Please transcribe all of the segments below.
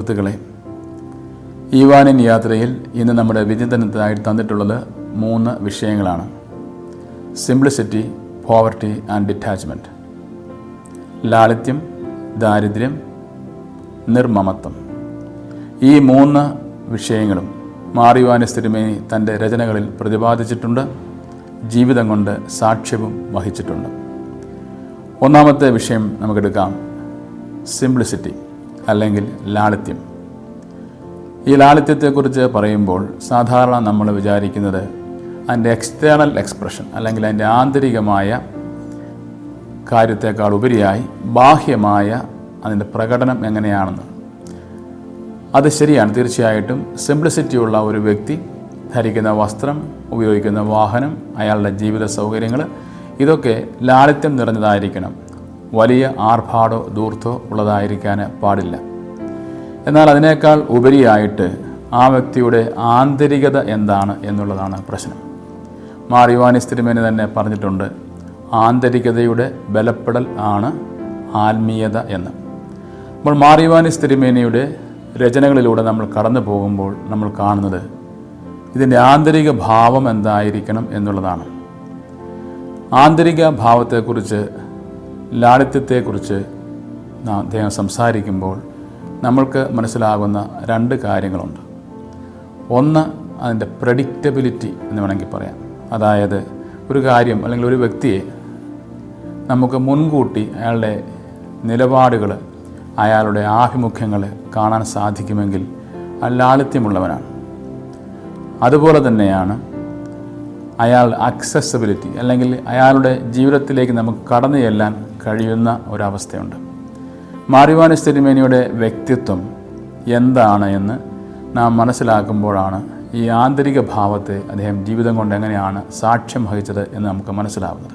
സുഹൃത്തുക്കളെ ഈവാനിൻ യാത്രയിൽ ഇന്ന് നമ്മുടെ വിചിന്തനത്തിനായി തന്നിട്ടുള്ളത് മൂന്ന് വിഷയങ്ങളാണ് സിംപ്ലിസിറ്റി പോവർട്ടി ആൻഡ് ഡിറ്റാച്ച്മെൻറ്റ് ലാളിത്യം ദാരിദ്ര്യം നിർമ്മമത്വം ഈ മൂന്ന് വിഷയങ്ങളും മാറിവാനിസ് തിരുമേനി തൻ്റെ രചനകളിൽ പ്രതിപാദിച്ചിട്ടുണ്ട് ജീവിതം കൊണ്ട് സാക്ഷ്യവും വഹിച്ചിട്ടുണ്ട് ഒന്നാമത്തെ വിഷയം നമുക്കെടുക്കാം സിംപ്ലിസിറ്റി അല്ലെങ്കിൽ ലാളിത്യം ഈ ലാളിത്യത്തെക്കുറിച്ച് പറയുമ്പോൾ സാധാരണ നമ്മൾ വിചാരിക്കുന്നത് അതിൻ്റെ എക്സ്റ്റേണൽ എക്സ്പ്രഷൻ അല്ലെങ്കിൽ അതിൻ്റെ ആന്തരികമായ കാര്യത്തേക്കാൾ ഉപരിയായി ബാഹ്യമായ അതിൻ്റെ പ്രകടനം എങ്ങനെയാണെന്ന് അത് ശരിയാണ് തീർച്ചയായിട്ടും സിംപ്ലിസിറ്റി ഉള്ള ഒരു വ്യക്തി ധരിക്കുന്ന വസ്ത്രം ഉപയോഗിക്കുന്ന വാഹനം അയാളുടെ ജീവിത സൗകര്യങ്ങൾ ഇതൊക്കെ ലാളിത്യം നിറഞ്ഞതായിരിക്കണം വലിയ ആർഭാടോ ദൂർത്തോ ഉള്ളതായിരിക്കാൻ പാടില്ല എന്നാൽ അതിനേക്കാൾ ഉപരിയായിട്ട് ആ വ്യക്തിയുടെ ആന്തരികത എന്താണ് എന്നുള്ളതാണ് പ്രശ്നം മാറിവാനി തിരുമേനി തന്നെ പറഞ്ഞിട്ടുണ്ട് ആന്തരികതയുടെ ബലപ്പെടൽ ആണ് ആത്മീയത എന്ന് അപ്പോൾ മാറിവാനിസ് തിരുമേനിയുടെ രചനകളിലൂടെ നമ്മൾ കടന്നു പോകുമ്പോൾ നമ്മൾ കാണുന്നത് ഇതിൻ്റെ ആന്തരിക ഭാവം എന്തായിരിക്കണം എന്നുള്ളതാണ് ആന്തരിക ഭാവത്തെക്കുറിച്ച് ലാളിത്യത്തെക്കുറിച്ച് നാം അദ്ദേഹം സംസാരിക്കുമ്പോൾ നമ്മൾക്ക് മനസ്സിലാകുന്ന രണ്ട് കാര്യങ്ങളുണ്ട് ഒന്ന് അതിൻ്റെ പ്രഡിക്റ്റബിലിറ്റി എന്ന് വേണമെങ്കിൽ പറയാം അതായത് ഒരു കാര്യം അല്ലെങ്കിൽ ഒരു വ്യക്തിയെ നമുക്ക് മുൻകൂട്ടി അയാളുടെ നിലപാടുകൾ അയാളുടെ ആഭിമുഖ്യങ്ങൾ കാണാൻ സാധിക്കുമെങ്കിൽ ആ ലാളിത്യമുള്ളവനാണ് അതുപോലെ തന്നെയാണ് അയാൾ അക്സസബിലിറ്റി അല്ലെങ്കിൽ അയാളുടെ ജീവിതത്തിലേക്ക് നമുക്ക് കടന്നു ചെല്ലാൻ കഴിയുന്ന ഒരവസ്ഥയുണ്ട് മാറിവാനിസ് തിരുമേനിയുടെ വ്യക്തിത്വം എന്താണ് എന്ന് നാം മനസ്സിലാക്കുമ്പോഴാണ് ഈ ആന്തരിക ഭാവത്തെ അദ്ദേഹം ജീവിതം കൊണ്ട് എങ്ങനെയാണ് സാക്ഷ്യം വഹിച്ചത് എന്ന് നമുക്ക് മനസ്സിലാവുന്നത്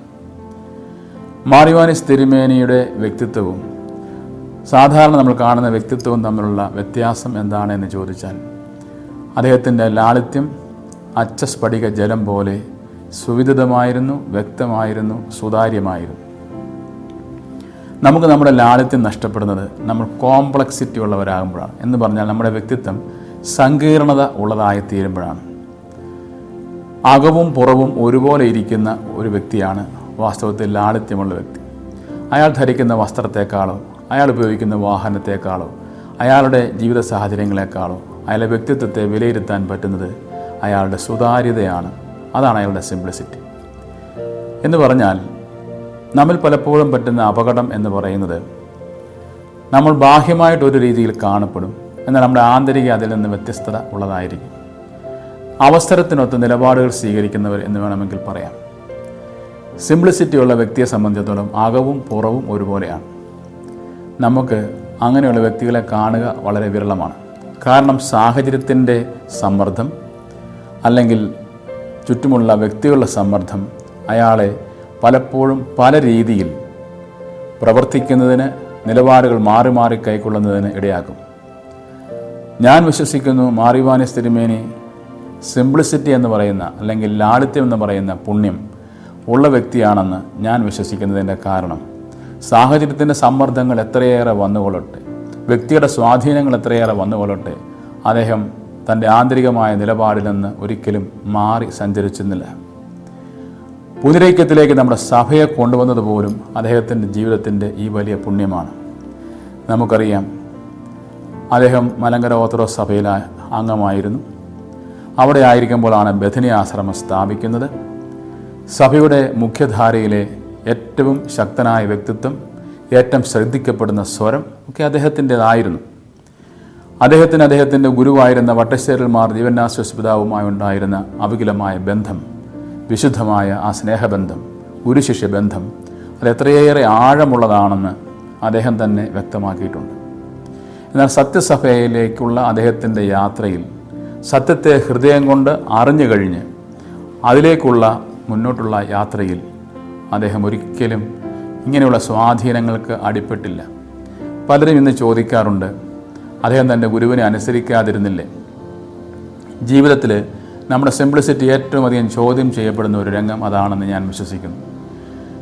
മാറിവാനിസ് തിരുമേനിയുടെ വ്യക്തിത്വവും സാധാരണ നമ്മൾ കാണുന്ന വ്യക്തിത്വവും തമ്മിലുള്ള വ്യത്യാസം എന്താണ് എന്ന് ചോദിച്ചാൽ അദ്ദേഹത്തിൻ്റെ ലാളിത്യം അച്ചസ്ഫടിക ജലം പോലെ സുവിദിതമായിരുന്നു വ്യക്തമായിരുന്നു സുതാര്യമായിരുന്നു നമുക്ക് നമ്മുടെ ലാളിത്യം നഷ്ടപ്പെടുന്നത് നമ്മൾ കോംപ്ലക്സിറ്റി ഉള്ളവരാകുമ്പോഴാണ് എന്ന് പറഞ്ഞാൽ നമ്മുടെ വ്യക്തിത്വം സങ്കീർണത ഉള്ളതായി തീരുമ്പോഴാണ് അകവും പുറവും ഒരുപോലെ ഇരിക്കുന്ന ഒരു വ്യക്തിയാണ് വാസ്തവത്തിൽ ലാളിത്യമുള്ള വ്യക്തി അയാൾ ധരിക്കുന്ന വസ്ത്രത്തെക്കാളോ അയാൾ ഉപയോഗിക്കുന്ന വാഹനത്തെക്കാളോ അയാളുടെ ജീവിത സാഹചര്യങ്ങളെക്കാളോ അയാളുടെ വ്യക്തിത്വത്തെ വിലയിരുത്താൻ പറ്റുന്നത് അയാളുടെ സുതാര്യതയാണ് അതാണ് അയാളുടെ സിംപ്ലിസിറ്റി എന്ന് പറഞ്ഞാൽ നമ്മിൽ പലപ്പോഴും പറ്റുന്ന അപകടം എന്ന് പറയുന്നത് നമ്മൾ ബാഹ്യമായിട്ട് ഒരു രീതിയിൽ കാണപ്പെടും എന്നാൽ നമ്മുടെ ആന്തരിക അതിൽ നിന്ന് വ്യത്യസ്തത ഉള്ളതായിരിക്കും അവസരത്തിനൊത്ത് നിലപാടുകൾ സ്വീകരിക്കുന്നവർ എന്ന് വേണമെങ്കിൽ പറയാം സിംപ്ലിസിറ്റി ഉള്ള വ്യക്തിയെ സംബന്ധിച്ചിടത്തോളം അകവും പുറവും ഒരുപോലെയാണ് നമുക്ക് അങ്ങനെയുള്ള വ്യക്തികളെ കാണുക വളരെ വിരളമാണ് കാരണം സാഹചര്യത്തിൻ്റെ സമ്മർദ്ദം അല്ലെങ്കിൽ ചുറ്റുമുള്ള വ്യക്തികളുടെ സമ്മർദ്ദം അയാളെ പലപ്പോഴും പല രീതിയിൽ പ്രവർത്തിക്കുന്നതിന് നിലപാടുകൾ മാറി മാറി കൈക്കൊള്ളുന്നതിന് ഇടയാക്കും ഞാൻ വിശ്വസിക്കുന്നു മാറിവാനിസ് തിരുമേനി സിംപ്ലിസിറ്റി എന്ന് പറയുന്ന അല്ലെങ്കിൽ ലാളിത്യം എന്ന് പറയുന്ന പുണ്യം ഉള്ള വ്യക്തിയാണെന്ന് ഞാൻ വിശ്വസിക്കുന്നതിൻ്റെ കാരണം സാഹചര്യത്തിൻ്റെ സമ്മർദ്ദങ്ങൾ എത്രയേറെ വന്നുകൊള്ളട്ടെ വ്യക്തിയുടെ സ്വാധീനങ്ങൾ എത്രയേറെ വന്നുകൊള്ളട്ടെ അദ്ദേഹം തൻ്റെ ആന്തരികമായ നിലപാടിൽ നിന്ന് ഒരിക്കലും മാറി സഞ്ചരിച്ചിരുന്നില്ല പുനരൈക്യത്തിലേക്ക് നമ്മുടെ സഭയെ കൊണ്ടുവന്നത് പോലും അദ്ദേഹത്തിൻ്റെ ജീവിതത്തിൻ്റെ ഈ വലിയ പുണ്യമാണ് നമുക്കറിയാം അദ്ദേഹം മലങ്കര ഓർത്തഡോക്സ് സഭയിലെ അംഗമായിരുന്നു അവിടെ ആയിരിക്കുമ്പോഴാണ് ബഥനി ആശ്രമം സ്ഥാപിക്കുന്നത് സഭയുടെ മുഖ്യധാരയിലെ ഏറ്റവും ശക്തനായ വ്യക്തിത്വം ഏറ്റവും ശ്രദ്ധിക്കപ്പെടുന്ന സ്വരം ഒക്കെ അദ്ദേഹത്തിൻ്റെതായിരുന്നു അദ്ദേഹത്തിന് അദ്ദേഹത്തിൻ്റെ ഗുരുവായിരുന്ന വട്ടശ്ശേരിൽ മാർ ജീവനാശ്വസ് പിതാവുമായി ഉണ്ടായിരുന്ന അവികുലമായ ബന്ധം വിശുദ്ധമായ ആ സ്നേഹബന്ധം ഗുരുശിഷ്യ ബന്ധം അത് എത്രയേറെ ആഴമുള്ളതാണെന്ന് അദ്ദേഹം തന്നെ വ്യക്തമാക്കിയിട്ടുണ്ട് എന്നാൽ സത്യസഭയിലേക്കുള്ള അദ്ദേഹത്തിൻ്റെ യാത്രയിൽ സത്യത്തെ ഹൃദയം കൊണ്ട് അറിഞ്ഞു കഴിഞ്ഞ് അതിലേക്കുള്ള മുന്നോട്ടുള്ള യാത്രയിൽ അദ്ദേഹം ഒരിക്കലും ഇങ്ങനെയുള്ള സ്വാധീനങ്ങൾക്ക് അടിപ്പെട്ടില്ല പലരും ഇന്ന് ചോദിക്കാറുണ്ട് അദ്ദേഹം തൻ്റെ ഗുരുവിനെ അനുസരിക്കാതിരുന്നില്ലേ ജീവിതത്തിൽ നമ്മുടെ സിംപ്ലിസിറ്റി ഏറ്റവും അധികം ചോദ്യം ചെയ്യപ്പെടുന്ന ഒരു രംഗം അതാണെന്ന് ഞാൻ വിശ്വസിക്കുന്നു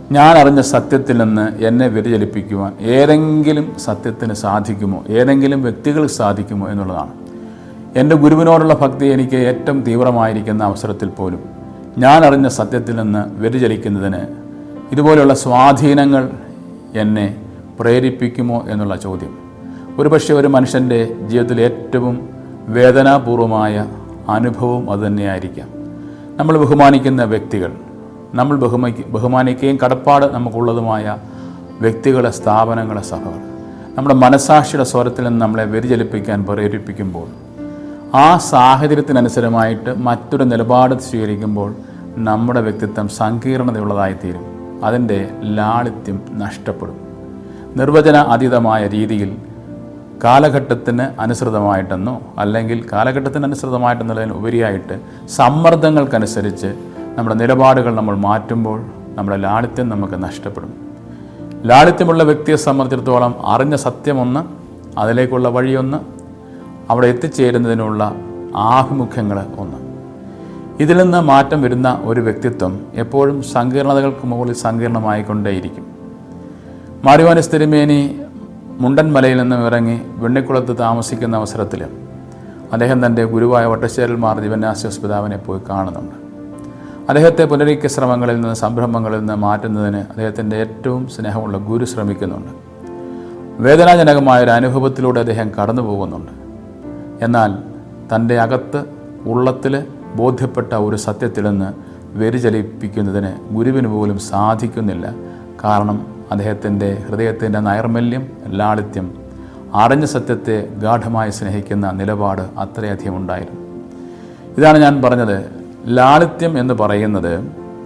ഞാൻ അറിഞ്ഞ സത്യത്തിൽ നിന്ന് എന്നെ വ്യതിചലിപ്പിക്കുവാൻ ഏതെങ്കിലും സത്യത്തിന് സാധിക്കുമോ ഏതെങ്കിലും വ്യക്തികൾക്ക് സാധിക്കുമോ എന്നുള്ളതാണ് എൻ്റെ ഗുരുവിനോടുള്ള ഭക്തി എനിക്ക് ഏറ്റവും തീവ്രമായിരിക്കുന്ന അവസരത്തിൽ പോലും ഞാൻ അറിഞ്ഞ സത്യത്തിൽ നിന്ന് വ്യതിചലിക്കുന്നതിന് ഇതുപോലെയുള്ള സ്വാധീനങ്ങൾ എന്നെ പ്രേരിപ്പിക്കുമോ എന്നുള്ള ചോദ്യം ഒരുപക്ഷെ ഒരു മനുഷ്യൻ്റെ ജീവിതത്തിൽ ഏറ്റവും വേദനാപൂർവമായ അനുഭവം അതുതന്നെയായിരിക്കാം നമ്മൾ ബഹുമാനിക്കുന്ന വ്യക്തികൾ നമ്മൾ ബഹുമാനി ബഹുമാനിക്കുകയും കടപ്പാട് നമുക്കുള്ളതുമായ വ്യക്തികളെ സ്ഥാപനങ്ങളെ സഭകൾ നമ്മുടെ മനസാക്ഷിയുടെ സ്വരത്തിൽ നിന്ന് നമ്മളെ വ്യതിചലിപ്പിക്കാൻ പ്രേരിപ്പിക്കുമ്പോൾ ആ സാഹചര്യത്തിനനുസരമായിട്ട് മറ്റൊരു നിലപാട് സ്വീകരിക്കുമ്പോൾ നമ്മുടെ വ്യക്തിത്വം സങ്കീർണതയുള്ളതായിത്തീരും അതിൻ്റെ ലാളിത്യം നഷ്ടപ്പെടും നിർവചന അതീതമായ രീതിയിൽ കാലഘട്ടത്തിന് അനുസൃതമായിട്ടെന്നോ അല്ലെങ്കിൽ കാലഘട്ടത്തിന് അനുസൃതമായിട്ടെന്നുള്ളതിന് ഉപരിയായിട്ട് സമ്മർദ്ദങ്ങൾക്കനുസരിച്ച് നമ്മുടെ നിലപാടുകൾ നമ്മൾ മാറ്റുമ്പോൾ നമ്മുടെ ലാളിത്യം നമുക്ക് നഷ്ടപ്പെടും ലാളിത്യമുള്ള വ്യക്തിയെ സംബന്ധിച്ചിടത്തോളം അറിഞ്ഞ സത്യമൊന്ന് അതിലേക്കുള്ള വഴിയൊന്ന് അവിടെ എത്തിച്ചേരുന്നതിനുള്ള ആഭിമുഖ്യങ്ങൾ ഒന്ന് ഇതിൽ നിന്ന് മാറ്റം വരുന്ന ഒരു വ്യക്തിത്വം എപ്പോഴും സങ്കീർണതകൾക്ക് മുകളിൽ സങ്കീർണമായിക്കൊണ്ടേയിരിക്കും മാരിവാനിസ് തിരുമേനി മുണ്ടൻ മലയിൽ നിന്നും ഇറങ്ങി വെണ്ണിക്കുളത്ത് താമസിക്കുന്ന അവസരത്തിൽ അദ്ദേഹം തൻ്റെ ഗുരുവായ വട്ടശ്ശേരൽ മാർ ദിവന്യാസ്യോസ് പിതാവിനെ പോയി കാണുന്നുണ്ട് അദ്ദേഹത്തെ പുനരീക്യ ശ്രമങ്ങളിൽ നിന്ന് സംരംഭങ്ങളിൽ നിന്ന് മാറ്റുന്നതിന് അദ്ദേഹത്തിൻ്റെ ഏറ്റവും സ്നേഹമുള്ള ഗുരു ശ്രമിക്കുന്നുണ്ട് വേദനാജനകമായ ഒരു അനുഭവത്തിലൂടെ അദ്ദേഹം കടന്നു പോകുന്നുണ്ട് എന്നാൽ തൻ്റെ അകത്ത് ഉള്ളത്തിൽ ബോധ്യപ്പെട്ട ഒരു സത്യത്തിൽ നിന്ന് വ്യതിചലിപ്പിക്കുന്നതിന് ഗുരുവിന് പോലും സാധിക്കുന്നില്ല കാരണം അദ്ദേഹത്തിൻ്റെ ഹൃദയത്തിൻ്റെ നൈർമല്യം ലാളിത്യം അറിഞ്ഞ സത്യത്തെ ഗാഠമായി സ്നേഹിക്കുന്ന നിലപാട് അത്രയധികം ഉണ്ടായിരുന്നു ഇതാണ് ഞാൻ പറഞ്ഞത് ലാളിത്യം എന്ന് പറയുന്നത്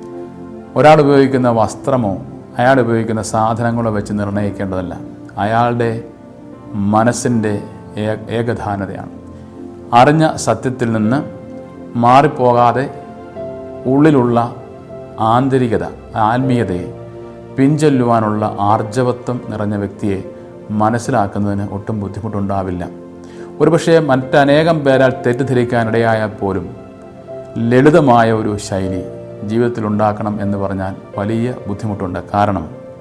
ഒരാൾ ഉപയോഗിക്കുന്ന വസ്ത്രമോ അയാൾ ഉപയോഗിക്കുന്ന സാധനങ്ങളോ വെച്ച് നിർണ്ണയിക്കേണ്ടതല്ല അയാളുടെ മനസ്സിൻ്റെ ഏ- ഏകധാനതയാണ് അറിഞ്ഞ സത്യത്തിൽ നിന്ന് മാറിപ്പോകാതെ ഉള്ളിലുള്ള ആന്തരികത ആത്മീയതയെ പിഞ്ചൊല്ലുവാനുള്ള ആർജവത്വം നിറഞ്ഞ വ്യക്തിയെ മനസ്സിലാക്കുന്നതിന് ഒട്ടും ബുദ്ധിമുട്ടുണ്ടാവില്ല ഒരുപക്ഷെ മറ്റനേകം പേരാൽ തെറ്റിദ്ധരിക്കാനിടയായാൽ പോലും ലളിതമായ ഒരു ശൈലി ജീവിതത്തിൽ ഉണ്ടാക്കണം എന്ന് പറഞ്ഞാൽ വലിയ ബുദ്ധിമുട്ടുണ്ട് കാരണം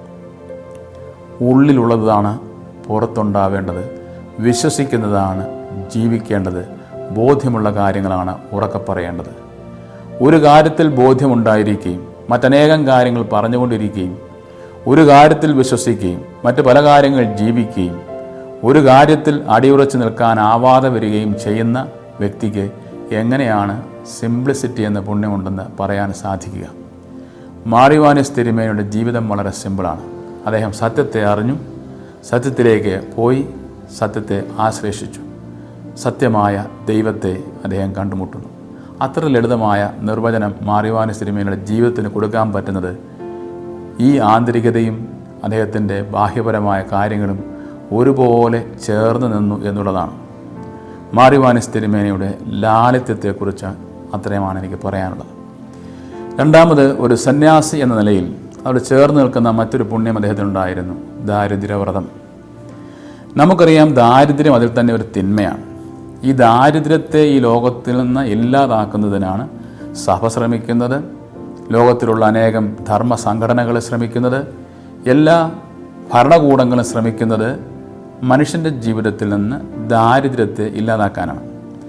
ഉള്ളിലുള്ളതാണ് പുറത്തുണ്ടാവേണ്ടത് വിശ്വസിക്കുന്നതാണ് ജീവിക്കേണ്ടത് ബോധ്യമുള്ള കാര്യങ്ങളാണ് ഉറക്കെ പറയേണ്ടത് ഒരു കാര്യത്തിൽ ബോധ്യമുണ്ടായിരിക്കുകയും മറ്റനേകം കാര്യങ്ങൾ പറഞ്ഞുകൊണ്ടിരിക്കുകയും ഒരു കാര്യത്തിൽ വിശ്വസിക്കുകയും മറ്റ് പല കാര്യങ്ങൾ ജീവിക്കുകയും ഒരു കാര്യത്തിൽ അടിയുറച്ചു നിൽക്കാനാവാതെ വരികയും ചെയ്യുന്ന വ്യക്തിക്ക് എങ്ങനെയാണ് സിംപ്ലിസിറ്റി എന്ന പുണ്യമുണ്ടെന്ന് പറയാൻ സാധിക്കുക മാറിവാനിസ് തിരുമേനയുടെ ജീവിതം വളരെ സിമ്പിളാണ് അദ്ദേഹം സത്യത്തെ അറിഞ്ഞു സത്യത്തിലേക്ക് പോയി സത്യത്തെ ആശ്ലേഷിച്ചു സത്യമായ ദൈവത്തെ അദ്ദേഹം കണ്ടുമുട്ടുന്നു അത്ര ലളിതമായ നിർവചനം മാറിവാനിസ് തിരുമേനയുടെ ജീവിതത്തിന് കൊടുക്കാൻ പറ്റുന്നത് ഈ ആന്തരികതയും അദ്ദേഹത്തിൻ്റെ ബാഹ്യപരമായ കാര്യങ്ങളും ഒരുപോലെ ചേർന്ന് നിന്നു എന്നുള്ളതാണ് മാറിവാനിസ് തിരുമേനയുടെ ലാളിത്യത്തെക്കുറിച്ച് അത്രയുമാണ് എനിക്ക് പറയാനുള്ളത് രണ്ടാമത് ഒരു സന്യാസി എന്ന നിലയിൽ അവിടെ ചേർന്ന് നിൽക്കുന്ന മറ്റൊരു പുണ്യം അദ്ദേഹത്തിനുണ്ടായിരുന്നു ദാരിദ്ര്യവ്രതം നമുക്കറിയാം ദാരിദ്ര്യം അതിൽ തന്നെ ഒരു തിന്മയാണ് ഈ ദാരിദ്ര്യത്തെ ഈ ലോകത്തിൽ നിന്ന് ഇല്ലാതാക്കുന്നതിനാണ് സഭ ശ്രമിക്കുന്നത് ലോകത്തിലുള്ള അനേകം ധർമ്മ സംഘടനകൾ ശ്രമിക്കുന്നത് എല്ലാ ഭരണകൂടങ്ങളും ശ്രമിക്കുന്നത് മനുഷ്യൻ്റെ ജീവിതത്തിൽ നിന്ന് ദാരിദ്ര്യത്തെ ഇല്ലാതാക്കാനാണ്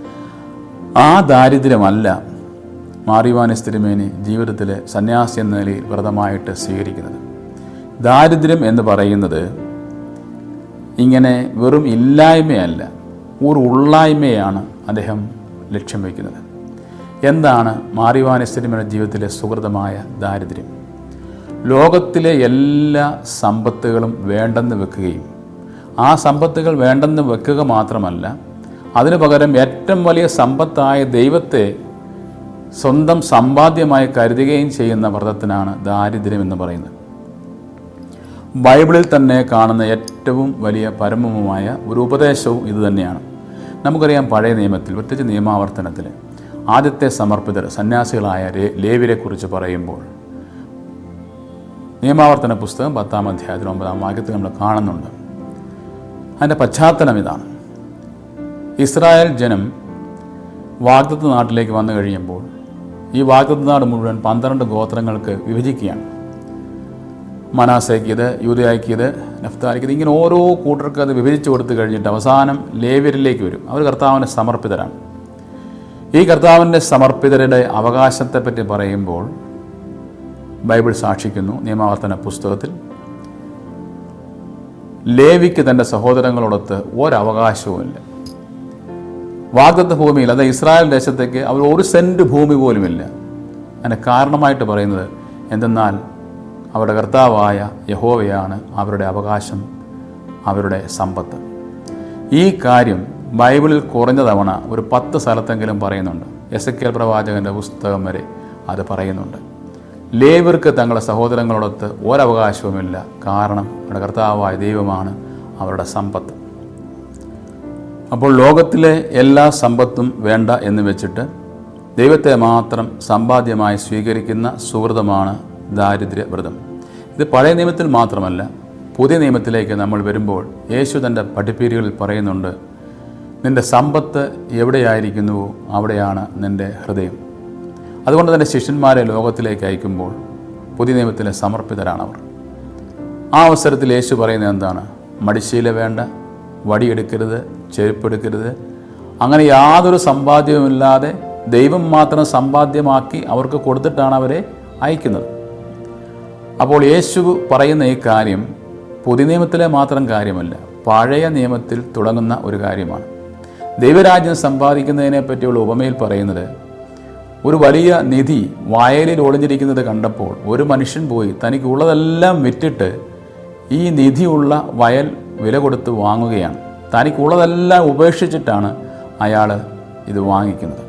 ആ ദാരിദ്ര്യമല്ല മാറിവാനിസ് തിരുമേനി ജീവിതത്തിലെ സന്യാസി എന്ന നിലയിൽ വ്രതമായിട്ട് സ്വീകരിക്കുന്നത് ദാരിദ്ര്യം എന്ന് പറയുന്നത് ഇങ്ങനെ വെറും ഇല്ലായ്മയല്ല ഒരു ഉള്ളായ്മയാണ് അദ്ദേഹം ലക്ഷ്യം വയ്ക്കുന്നത് എന്താണ് മാറിവാനിസ് തിരുമേനിയുടെ ജീവിതത്തിലെ സുഹൃതമായ ദാരിദ്ര്യം ലോകത്തിലെ എല്ലാ സമ്പത്തുകളും വേണ്ടെന്ന് വെക്കുകയും ആ സമ്പത്തുകൾ വേണ്ടെന്ന് വെക്കുക മാത്രമല്ല അതിനു പകരം ഏറ്റവും വലിയ സമ്പത്തായ ദൈവത്തെ സ്വന്തം സമ്പാദ്യമായി കരുതുകയും ചെയ്യുന്ന വ്രതത്തിനാണ് ദാരിദ്ര്യം എന്ന് പറയുന്നത് ബൈബിളിൽ തന്നെ കാണുന്ന ഏറ്റവും വലിയ പരമമായ ഒരു ഉപദേശവും ഇതുതന്നെയാണ് നമുക്കറിയാം പഴയ നിയമത്തിൽ പ്രത്യേകിച്ച് നിയമാവർത്തനത്തിൽ ആദ്യത്തെ സമർപ്പിതർ സന്യാസികളായ രേ- ലേവ്യരെക്കുറിച്ച് പറയുമ്പോൾ നിയമാവർത്തന പുസ്തകം പത്താം അധ്യായത്തിൽ ഒമ്പതാം വാക്യത്തിൽ നമ്മൾ കാണുന്നുണ്ട് അതിൻ്റെ പശ്ചാത്തലം ഇതാണ് ഇസ്രായേൽ ജനം വാഗ്ദത്ത് നാട്ടിലേക്ക് വന്നു കഴിയുമ്പോൾ ഈ വാഗ്ദത്ത് നാട് മുഴുവൻ പന്ത്രണ്ട് ഗോത്രങ്ങൾക്ക് വിഭജിക്കുകയാണ് മനാസയ്ക്ക് ഇത് യൂതയായിക്ക് ഇത് നഫ്താലിക്ക് ഇത് ഇങ്ങനെ ഓരോ കൂട്ടർക്ക് അത് വിഭജിച്ച് കൊടുത്തു കഴിഞ്ഞിട്ട് അവസാനം ലേവ്യരിലേക്ക് വരും അവർ കർത്താവിന് സമർപ്പിതരാണ് ഈ കർത്താവിൻ്റെ സമർപ്പിതരുടെ അവകാശത്തെപ്പറ്റി പറയുമ്പോൾ ബൈബിൾ സാക്ഷിക്കുന്നു നിയമാവർത്തന പുസ്തകത്തിൽ ലേവിക്ക് തൻ്റെ സഹോദരങ്ങളോടൊത്ത് ഒരവകാശവുമില്ല വാഗ്ദത്ത ഭൂമിയിൽ അത് ഇസ്രായേൽ ദേശത്തേക്ക് അവർ ഒരു സെൻറ്റ് ഭൂമി പോലുമില്ല അതിന് കാരണമായിട്ട് പറയുന്നത് എന്തെന്നാൽ അവരുടെ കർത്താവായ യഹോവയാണ് അവരുടെ അവകാശം അവരുടെ സമ്പത്ത് ഈ കാര്യം ബൈബിളിൽ കുറഞ്ഞ തവണ ഒരു പത്ത് സ്ഥലത്തെങ്കിലും പറയുന്നുണ്ട് എസ് എ പ്രവാചകൻ്റെ പുസ്തകം വരെ അത് പറയുന്നുണ്ട് ലേവർക്ക് തങ്ങളുടെ സഹോദരങ്ങളോടൊത്ത് ഒരവകാശവുമില്ല കാരണം അവരുടെ കർത്താവായ ദൈവമാണ് അവരുടെ സമ്പത്ത് അപ്പോൾ ലോകത്തിലെ എല്ലാ സമ്പത്തും വേണ്ട എന്ന് വെച്ചിട്ട് ദൈവത്തെ മാത്രം സമ്പാദ്യമായി സ്വീകരിക്കുന്ന സുഹൃതമാണ് ദാരിദ്ര്യവ്രതം ഇത് പഴയ നിയമത്തിൽ മാത്രമല്ല പുതിയ നിയമത്തിലേക്ക് നമ്മൾ വരുമ്പോൾ യേശു തൻ്റെ പഠിപ്പീരുകളിൽ പറയുന്നുണ്ട് നിൻ്റെ സമ്പത്ത് എവിടെയായിരിക്കുന്നുവോ അവിടെയാണ് നിൻ്റെ ഹൃദയം അതുകൊണ്ട് തന്നെ ശിഷ്യന്മാരെ ലോകത്തിലേക്ക് അയക്കുമ്പോൾ പുതിയ നിയമത്തിലെ സമർപ്പിതരാണവർ ആ അവസരത്തിൽ യേശു പറയുന്നത് എന്താണ് മടിശീല വേണ്ട വടിയെടുക്കരുത് ചെരുപ്പെടുക്കരുത് അങ്ങനെ യാതൊരു സമ്പാദ്യവുമില്ലാതെ ദൈവം മാത്രം സമ്പാദ്യമാക്കി അവർക്ക് കൊടുത്തിട്ടാണ് അവരെ അയക്കുന്നത് അപ്പോൾ യേശു പറയുന്ന ഈ കാര്യം പുതിയ നിയമത്തിലെ മാത്രം കാര്യമല്ല പഴയ നിയമത്തിൽ തുടങ്ങുന്ന ഒരു കാര്യമാണ് ദൈവരാജ്യം സമ്പാദിക്കുന്നതിനെ പറ്റിയുള്ള ഉപമയിൽ പറയുന്നത് ഒരു വലിയ നിധി വയലിൽ ഒളിഞ്ഞിരിക്കുന്നത് കണ്ടപ്പോൾ ഒരു മനുഷ്യൻ പോയി തനിക്കുള്ളതെല്ലാം വിറ്റിട്ട് ഈ നിധിയുള്ള വയൽ വില കൊടുത്ത് വാങ്ങുകയാണ് തനിക്കുള്ളതെല്ലാം ഉപേക്ഷിച്ചിട്ടാണ് അയാൾ ഇത് വാങ്ങിക്കുന്നത്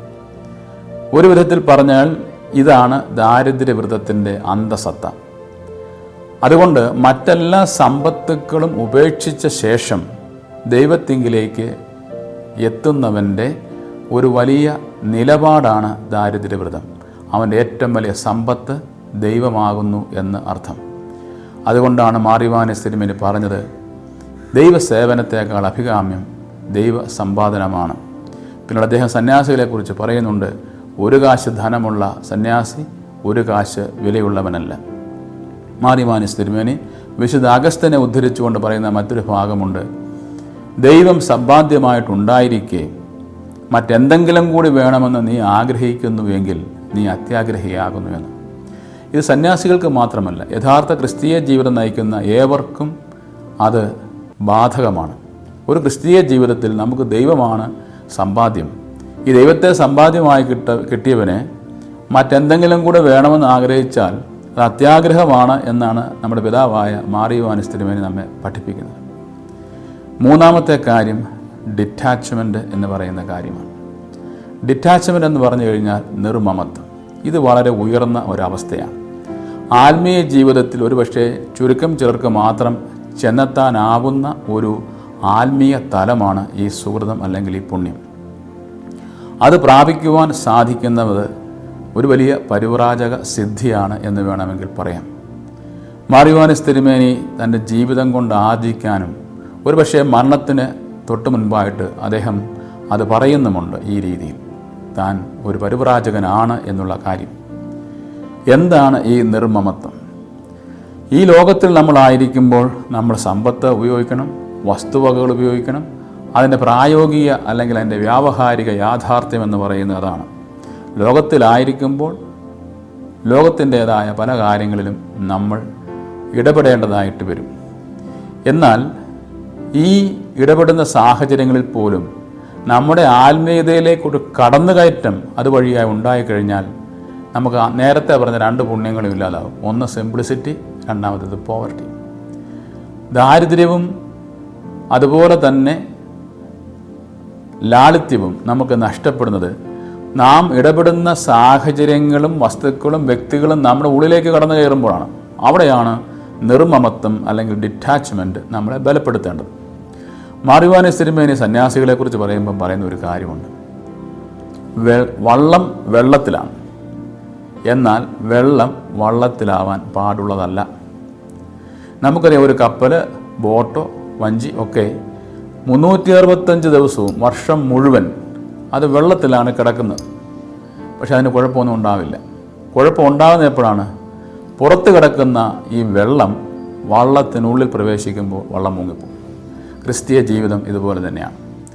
ഒരു വിധത്തിൽ പറഞ്ഞാൽ ഇതാണ് ദാരിദ്ര്യവൃതത്തിൻ്റെ അന്തസത്ത അതുകൊണ്ട് മറ്റെല്ലാ സമ്പത്തുക്കളും ഉപേക്ഷിച്ച ശേഷം ദൈവത്തിങ്കിലേക്ക് എത്തുന്നവൻ്റെ ഒരു വലിയ നിലപാടാണ് ദാരിദ്ര്യവ്രതം അവൻ്റെ ഏറ്റവും വലിയ സമ്പത്ത് ദൈവമാകുന്നു എന്ന് അർത്ഥം അതുകൊണ്ടാണ് മാറിവാന സിനിമയിൽ പറഞ്ഞത് ദൈവസേവനത്തേക്കാൾ അഭികാമ്യം ദൈവ സമ്പാദനമാണ് പിന്നീട് അദ്ദേഹം സന്യാസികളെക്കുറിച്ച് പറയുന്നുണ്ട് ഒരു കാശ് ധനമുള്ള സന്യാസി ഒരു കാശ് വിലയുള്ളവനല്ല മാറിമാനിസ് തിരുമേനി വിശുദ്ധ അഗസ്തനെ ഉദ്ധരിച്ചുകൊണ്ട് പറയുന്ന മറ്റൊരു ഭാഗമുണ്ട് ദൈവം സമ്പാദ്യമായിട്ടുണ്ടായിരിക്കെ മറ്റെന്തെങ്കിലും കൂടി വേണമെന്ന് നീ ആഗ്രഹിക്കുന്നുവെങ്കിൽ നീ അത്യാഗ്രഹിയാകുന്നുവെന്ന് ഇത് സന്യാസികൾക്ക് മാത്രമല്ല യഥാർത്ഥ ക്രിസ്തീയ ജീവിതം നയിക്കുന്ന ഏവർക്കും അത് ബാധകമാണ് ഒരു ക്രിസ്തീയ ജീവിതത്തിൽ നമുക്ക് ദൈവമാണ് സമ്പാദ്യം ഈ ദൈവത്തെ സമ്പാദ്യമായി കിട്ട കിട്ടിയവനെ മറ്റെന്തെങ്കിലും കൂടെ വേണമെന്ന് ആഗ്രഹിച്ചാൽ അത് അത്യാഗ്രഹമാണ് എന്നാണ് നമ്മുടെ പിതാവായ മാറിയുവാനിസ് തിരുമേനി നമ്മെ പഠിപ്പിക്കുന്നത് മൂന്നാമത്തെ കാര്യം ഡിറ്റാച്ച്മെൻറ്റ് എന്ന് പറയുന്ന കാര്യമാണ് ഡിറ്റാച്ച്മെൻ്റ് എന്ന് പറഞ്ഞു കഴിഞ്ഞാൽ നിർമ്മമത്വം ഇത് വളരെ ഉയർന്ന ഒരവസ്ഥയാണ് ആത്മീയ ജീവിതത്തിൽ ഒരുപക്ഷെ ചുരുക്കം ചിലർക്ക് മാത്രം ചെന്നെത്താനാവുന്ന ഒരു ആത്മീയ തലമാണ് ഈ സുഹൃതം അല്ലെങ്കിൽ ഈ പുണ്യം അത് പ്രാപിക്കുവാൻ സാധിക്കുന്നത് ഒരു വലിയ പരിവ്രാജക സിദ്ധിയാണ് എന്ന് വേണമെങ്കിൽ പറയാം മാറിവാനിസ് തിരുമേനി തൻ്റെ ജീവിതം കൊണ്ട് ആർജിക്കാനും ഒരുപക്ഷെ മരണത്തിന് തൊട്ട് മുൻപായിട്ട് അദ്ദേഹം അത് പറയുന്നുമുണ്ട് ഈ രീതിയിൽ താൻ ഒരു പരിവ്രാജകനാണ് എന്നുള്ള കാര്യം എന്താണ് ഈ നിർമ്മമത്വം ഈ ലോകത്തിൽ നമ്മളായിരിക്കുമ്പോൾ നമ്മൾ സമ്പത്ത് ഉപയോഗിക്കണം വസ്തുവകകൾ ഉപയോഗിക്കണം അതിൻ്റെ പ്രായോഗിക അല്ലെങ്കിൽ അതിൻ്റെ വ്യാവഹാരിക യാഥാർത്ഥ്യം എന്ന് പറയുന്നത് അതാണ് ലോകത്തിലായിരിക്കുമ്പോൾ ലോകത്തിൻ്റേതായ പല കാര്യങ്ങളിലും നമ്മൾ ഇടപെടേണ്ടതായിട്ട് വരും എന്നാൽ ഈ ഇടപെടുന്ന സാഹചര്യങ്ങളിൽ പോലും നമ്മുടെ ആത്മീയതയിലേക്കൊരു കടന്നുകയറ്റം അതുവഴിയായി ഉണ്ടായിക്കഴിഞ്ഞാൽ നമുക്ക് ആ നേരത്തെ പറഞ്ഞ രണ്ട് പുണ്യങ്ങളും ഇല്ലാതാവും ഒന്ന് സിംപ്ലിസിറ്റി രണ്ടാമത്തേത് പോവർട്ടി ദാരിദ്ര്യവും അതുപോലെ തന്നെ ലാളിത്യവും നമുക്ക് നഷ്ടപ്പെടുന്നത് നാം ഇടപെടുന്ന സാഹചര്യങ്ങളും വസ്തുക്കളും വ്യക്തികളും നമ്മുടെ ഉള്ളിലേക്ക് കടന്നു കയറുമ്പോഴാണ് അവിടെയാണ് നിർമ്മമത്വം അല്ലെങ്കിൽ ഡിറ്റാച്ച്മെൻറ്റ് നമ്മളെ ബലപ്പെടുത്തേണ്ടത് മാറിവാനി സിനിമേനി സന്യാസികളെക്കുറിച്ച് പറയുമ്പം പറയുന്ന ഒരു കാര്യമുണ്ട് വെ വള്ളം വെള്ളത്തിലാണ് എന്നാൽ വെള്ളം വള്ളത്തിലാവാൻ പാടുള്ളതല്ല നമുക്കറിയാം ഒരു കപ്പൽ ബോട്ടോ വഞ്ചി ഒക്കെ മുന്നൂറ്റി അറുപത്തഞ്ച് ദിവസവും വർഷം മുഴുവൻ അത് വെള്ളത്തിലാണ് കിടക്കുന്നത് പക്ഷെ അതിന് കുഴപ്പമൊന്നും ഉണ്ടാവില്ല കുഴപ്പം ഉണ്ടാകുന്ന എപ്പോഴാണ് പുറത്ത് കിടക്കുന്ന ഈ വെള്ളം വള്ളത്തിനുള്ളിൽ പ്രവേശിക്കുമ്പോൾ വള്ളം മുങ്ങിപ്പോകും ക്രിസ്തീയ ജീവിതം ഇതുപോലെ തന്നെയാണ്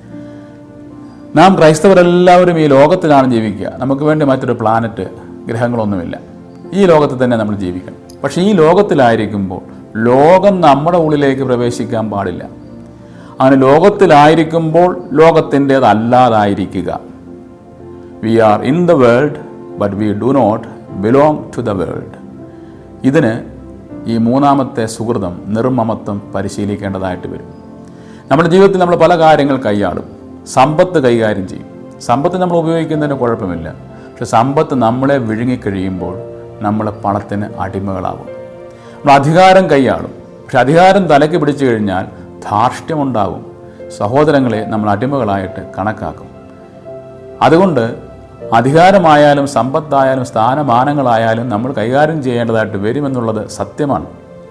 നാം ക്രൈസ്തവരെല്ലാവരും ഈ ലോകത്തിലാണ് ജീവിക്കുക നമുക്ക് വേണ്ടി മറ്റൊരു പ്ലാനറ്റ് ഗ്രഹങ്ങളൊന്നുമില്ല ഈ ലോകത്തിൽ തന്നെ നമ്മൾ ജീവിക്കണം പക്ഷേ ഈ ലോകത്തിലായിരിക്കുമ്പോൾ ലോകം നമ്മുടെ ഉള്ളിലേക്ക് പ്രവേശിക്കാൻ പാടില്ല അങ്ങനെ ലോകത്തിലായിരിക്കുമ്പോൾ ലോകത്തിൻ്റേതല്ലാതായിരിക്കുക we are in the world but we do not belong to the world ഇതിന് ഈ മൂന്നാമത്തെ സുഹൃതം നിർമ്മമത്വം പരിശീലിക്കേണ്ടതായിട്ട് വരും നമ്മുടെ ജീവിതത്തിൽ നമ്മൾ പല കാര്യങ്ങൾ കൈയാളും സമ്പത്ത് കൈകാര്യം ചെയ്യും സമ്പത്ത് നമ്മൾ ഉപയോഗിക്കുന്നതിന് കുഴപ്പമില്ല പക്ഷെ സമ്പത്ത് നമ്മളെ വിഴുങ്ങിക്കഴിയുമ്പോൾ നമ്മൾ പണത്തിന് അടിമകളാകും നമ്മൾ അധികാരം കൈയാളും പക്ഷെ അധികാരം തലയ്ക്ക് പിടിച്ചു കഴിഞ്ഞാൽ ധാർഷ്ട്യമുണ്ടാകും സഹോദരങ്ങളെ നമ്മൾ അടിമകളായിട്ട് കണക്കാക്കും അതുകൊണ്ട് അധികാരമായാലും സമ്പത്തായാലും സ്ഥാനമാനങ്ങളായാലും നമ്മൾ കൈകാര്യം ചെയ്യേണ്ടതായിട്ട് വരുമെന്നുള്ളത് സത്യമാണ്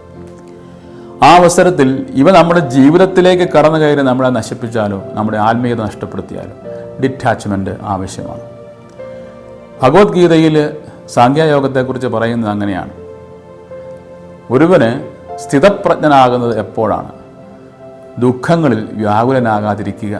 ആ അവസരത്തിൽ ഇവ നമ്മുടെ ജീവിതത്തിലേക്ക് കടന്നു കയറി നമ്മളെ നശിപ്പിച്ചാലോ നമ്മുടെ ആത്മീയത നഷ്ടപ്പെടുത്തിയാലോ ഡിറ്റാച്ച്മെൻ്റ് ആവശ്യമാണ് ഭഗവത്ഗീതയിൽ സാഖ്യയോഗത്തെക്കുറിച്ച് പറയുന്നത് അങ്ങനെയാണ് ഒരുവന് സ്ഥിതപ്രജ്ഞനാകുന്നത് എപ്പോഴാണ് ദുഃഖങ്ങളിൽ വ്യാകുലനാകാതിരിക്കുക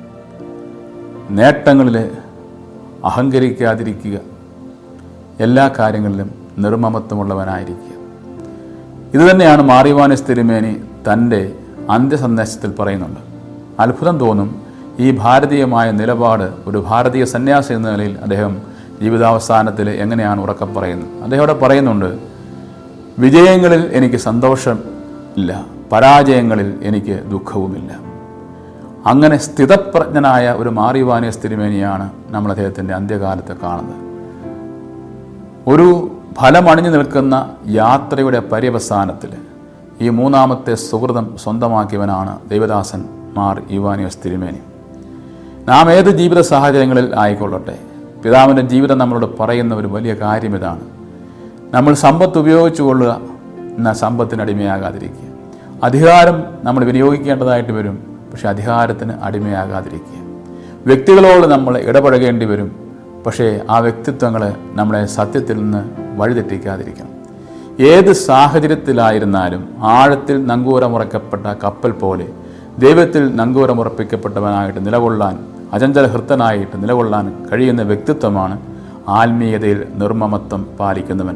നേട്ടങ്ങളിൽ അഹങ്കരിക്കാതിരിക്കുക എല്ലാ കാര്യങ്ങളിലും നിർമ്മമത്വമുള്ളവനായിരിക്കുക ഇതുതന്നെയാണ് മാറിവാനിസ് തിരുമേനി തൻ്റെ അന്ത്യസന്ദേശത്തിൽ പറയുന്നുണ്ട് അത്ഭുതം തോന്നും ഈ ഭാരതീയമായ നിലപാട് ഒരു ഭാരതീയ സന്യാസി എന്ന നിലയിൽ അദ്ദേഹം ജീവിതാവസാനത്തിൽ എങ്ങനെയാണ് ഉറക്കം പറയുന്നത് അദ്ദേഹം അവിടെ പറയുന്നുണ്ട് വിജയങ്ങളിൽ എനിക്ക് സന്തോഷം ഇല്ല പരാജയങ്ങളിൽ എനിക്ക് ദുഃഖവുമില്ല അങ്ങനെ സ്ഥിതപ്രജ്ഞനായ ഒരു മാറിവാനിയസ് തിരുമേനിയാണ് നമ്മൾ അദ്ദേഹത്തിൻ്റെ അന്ത്യകാലത്ത് കാണുന്നത് ഒരു ഫലമണിഞ്ഞു നിൽക്കുന്ന യാത്രയുടെ പര്യവസാനത്തിൽ ഈ മൂന്നാമത്തെ സുഹൃതം സ്വന്തമാക്കിയവനാണ് ദൈവദാസൻ മാർ ഇവാനിയസ് തിരുമേനി നാം ഏത് ജീവിത സാഹചര്യങ്ങളിൽ ആയിക്കൊള്ളട്ടെ പിതാവിൻ്റെ ജീവിതം നമ്മളോട് പറയുന്ന ഒരു വലിയ കാര്യം ഇതാണ് നമ്മൾ സമ്പത്ത് ഉപയോഗിച്ചു കൊള്ളുക എന്നാൽ സമ്പത്തിന് അടിമയാകാതിരിക്കുക അധികാരം നമ്മൾ വിനിയോഗിക്കേണ്ടതായിട്ട് വരും പക്ഷെ അധികാരത്തിന് അടിമയാകാതിരിക്കുക വ്യക്തികളോട് നമ്മൾ ഇടപഴകേണ്ടി വരും പക്ഷേ ആ വ്യക്തിത്വങ്ങൾ നമ്മളെ സത്യത്തിൽ നിന്ന് വഴിതെറ്റിക്കാതിരിക്കണം ഏത് സാഹചര്യത്തിലായിരുന്നാലും ആഴത്തിൽ നങ്കൂരമുറക്കപ്പെട്ട കപ്പൽ പോലെ ദൈവത്തിൽ നങ്കൂരമുറപ്പിക്കപ്പെട്ടവനായിട്ട് നിലകൊള്ളാൻ അചഞ്ചല ഹൃത്തനായിട്ട് നിലകൊള്ളാൻ കഴിയുന്ന വ്യക്തിത്വമാണ് ആത്മീയതയിൽ നിർമ്മമത്വം പാലിക്കുന്നവൻ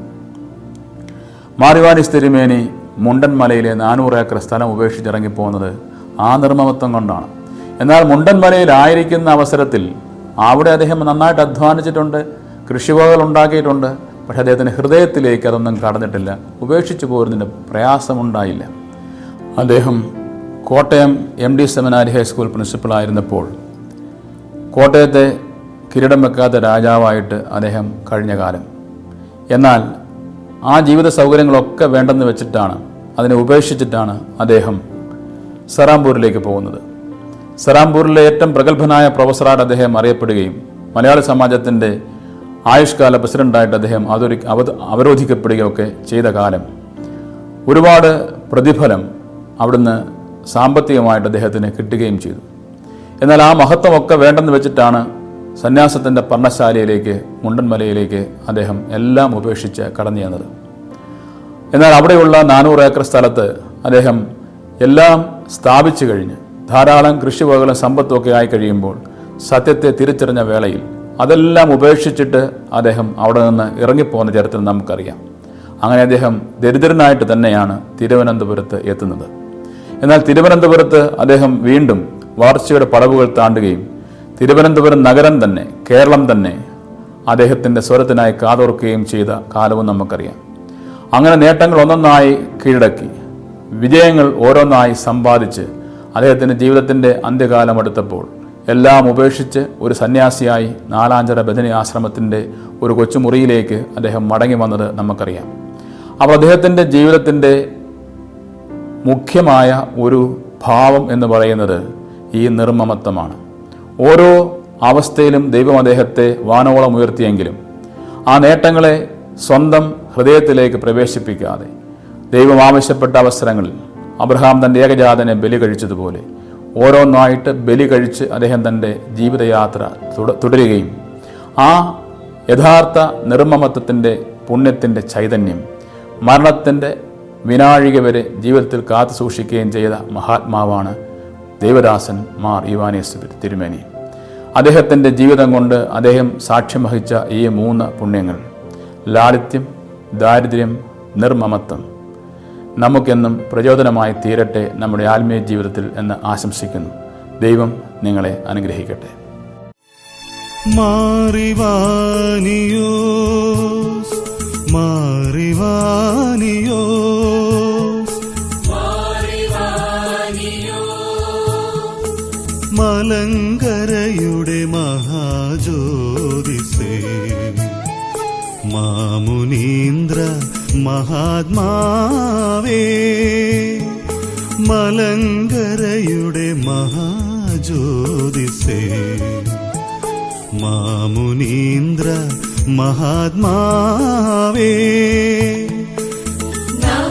മാറിവാനിസ് തിരുമേനി മുണ്ടൻ മലയിലെ നാനൂറ് ഏക്കർ സ്ഥലം ഉപേക്ഷിച്ചിറങ്ങിപ്പോകുന്നത് ആ നിർമ്മമത്വം കൊണ്ടാണ് എന്നാൽ മുണ്ടൻ മലയിലായിരിക്കുന്ന അവസരത്തിൽ അവിടെ അദ്ദേഹം നന്നായിട്ട് അധ്വാനിച്ചിട്ടുണ്ട് കൃഷിവകകൾ ഉണ്ടാക്കിയിട്ടുണ്ട് പക്ഷേ അദ്ദേഹത്തിൻ്റെ ഹൃദയത്തിലേക്ക് അതൊന്നും കടന്നിട്ടില്ല ഉപേക്ഷിച്ചു പോരുന്നതിന് പ്രയാസമുണ്ടായില്ല അദ്ദേഹം Kottayam M D seminary high school പ്രിൻസിപ്പളായിരുന്നപ്പോൾ കോട്ടയത്തെ കിരീടം വെക്കാത്ത രാജാവായിട്ട് അദ്ദേഹം കഴിഞ്ഞ കാലം എന്നാൽ ആ ജീവിത സൗകര്യങ്ങളൊക്കെ വേണ്ടെന്ന് വെച്ചിട്ടാണ് അതിനെ ഉപേക്ഷിച്ചിട്ടാണ് അദ്ദേഹം സറാംപൂരിലേക്ക് പോകുന്നത് സറാംപൂരിലെ ഏറ്റവും പ്രഗത്ഭനായ പ്രൊഫസറായിട്ട് അദ്ദേഹം അറിയപ്പെടുകയും മലയാള സമാജത്തിൻ്റെ ആയുഷ്കാല പ്രസിഡന്റായിട്ട് അദ്ദേഹം അവതരി അവത അവരോധിക്കപ്പെടുകയൊക്കെ ചെയ്ത കാലം ഒരുപാട് പ്രതിഫലം അവിടുന്ന് സാമ്പത്തികമായിട്ട് അദ്ദേഹത്തിന് കിട്ടുകയും ചെയ്തു എന്നാൽ ആ മഹത്വമൊക്കെ വേണ്ടെന്ന് വെച്ചിട്ടാണ് സന്യാസത്തിൻ്റെ പർണശാലയിലേക്ക് മുണ്ടൻമലയിലേക്ക് അദ്ദേഹം എല്ലാം ഉപേക്ഷിച്ച് കടന്നു ചെന്നത് എന്നാൽ അവിടെയുള്ള നാനൂറ് ഏക്കർ സ്ഥലത്ത് അദ്ദേഹം എല്ലാം സ്ഥാപിച്ചു കഴിഞ്ഞ് ധാരാളം കൃഷിവകകളും സമ്പത്തുമൊക്കെ ആയി കഴിയുമ്പോൾ സത്യത്തെ തിരിച്ചറിഞ്ഞ വേളയിൽ അതെല്ലാം ഉപേക്ഷിച്ചിട്ട് അദ്ദേഹം അവിടെ നിന്ന് ഇറങ്ങിപ്പോകുന്ന ചരിത്രം നമുക്കറിയാം അങ്ങനെ അദ്ദേഹം ദരിദ്രനായിട്ട് തന്നെയാണ് തിരുവനന്തപുരത്ത് എത്തുന്നത് എന്നാൽ തിരുവനന്തപുരത്ത് അദ്ദേഹം വീണ്ടും വളർച്ചയുടെ പടവുകൾ താണ്ടുകയും തിരുവനന്തപുരം നഗരം തന്നെ കേരളം തന്നെ അദ്ദേഹത്തിൻ്റെ സ്വരത്തിനായി കാതോർക്കുകയും ചെയ്ത കാലവും നമുക്കറിയാം അങ്ങനെ നേട്ടങ്ങൾ ഒന്നൊന്നായി കീഴടക്കി വിജയങ്ങൾ ഓരോന്നായി സമ്പാദിച്ച് അദ്ദേഹത്തിൻ്റെ ജീവിതത്തിൻ്റെ അന്ത്യകാലം അടുത്തപ്പോൾ എല്ലാം ഉപേക്ഷിച്ച് ഒരു സന്യാസിയായി നാലാഞ്ചര ബദനി ആശ്രമത്തിൻ്റെ ഒരു കൊച്ചുമുറിയിലേക്ക് അദ്ദേഹം മടങ്ങി വന്നത് നമുക്കറിയാം അപ്പോൾ അദ്ദേഹത്തിൻ്റെ ജീവിതത്തിൻ്റെ മുഖ്യമായ ഒരു ഭാവം എന്ന് പറയുന്നത് ഈ നിർമ്മമത്വമാണ് ഓരോ അവസ്ഥയിലും ദൈവം അദ്ദേഹത്തെ വാനോളം ഉയർത്തിയെങ്കിലും ആ നേട്ടങ്ങളെ സ്വന്തം ഹൃദയത്തിലേക്ക് പ്രവേശിപ്പിക്കാതെ ദൈവം ആവശ്യപ്പെട്ട അവസരങ്ങളിൽ അബ്രഹാം തൻ്റെ ഏകജാതനെ ബലി കഴിച്ചതുപോലെ ഓരോന്നായിട്ട് ബലി കഴിച്ച് അദ്ദേഹം തൻ്റെ ജീവിതയാത്ര തുട- തുടരുകയും ആ യഥാർത്ഥ നിർമ്മമത്വത്തിൻ്റെ പുണ്യത്തിൻ്റെ ചൈതന്യം മരണത്തിൻ്റെ വിനാഴിക വരെ ജീവിതത്തിൽ കാത്തു സൂക്ഷിക്കുകയും ചെയ്ത മഹാത്മാവാണ് ദേവദാസൻ മാർ ഇവാനിയസ് തിരുമേനി അദ്ദേഹത്തിൻ്റെ ജീവിതം കൊണ്ട് അദ്ദേഹം സാക്ഷ്യം വഹിച്ച ഈ മൂന്ന് പുണ്യങ്ങൾ ലാളിത്യം ദാരിദ്ര്യം നിർമ്മമത്വം നമുക്കെന്നും പ്രചോദനമായി തീരട്ടെ നമ്മുടെ ആത്മീയ ജീവിതത്തിൽ എന്ന് ആശംസിക്കുന്നു ദൈവം നിങ്ങളെ അനുഗ്രഹിക്കട്ടെ മാറിവാനിയോസ് മാറിവാനിയോസ് മലങ്കരയുടെ മഹാജ്യോതിസേ മാമുനീന്ദ്ര മഹാത്മാവേ മലങ്കരയുടെ മഹാജ്യോതിസേ മാമുനീന്ദ്ര മഹാത്മാവേ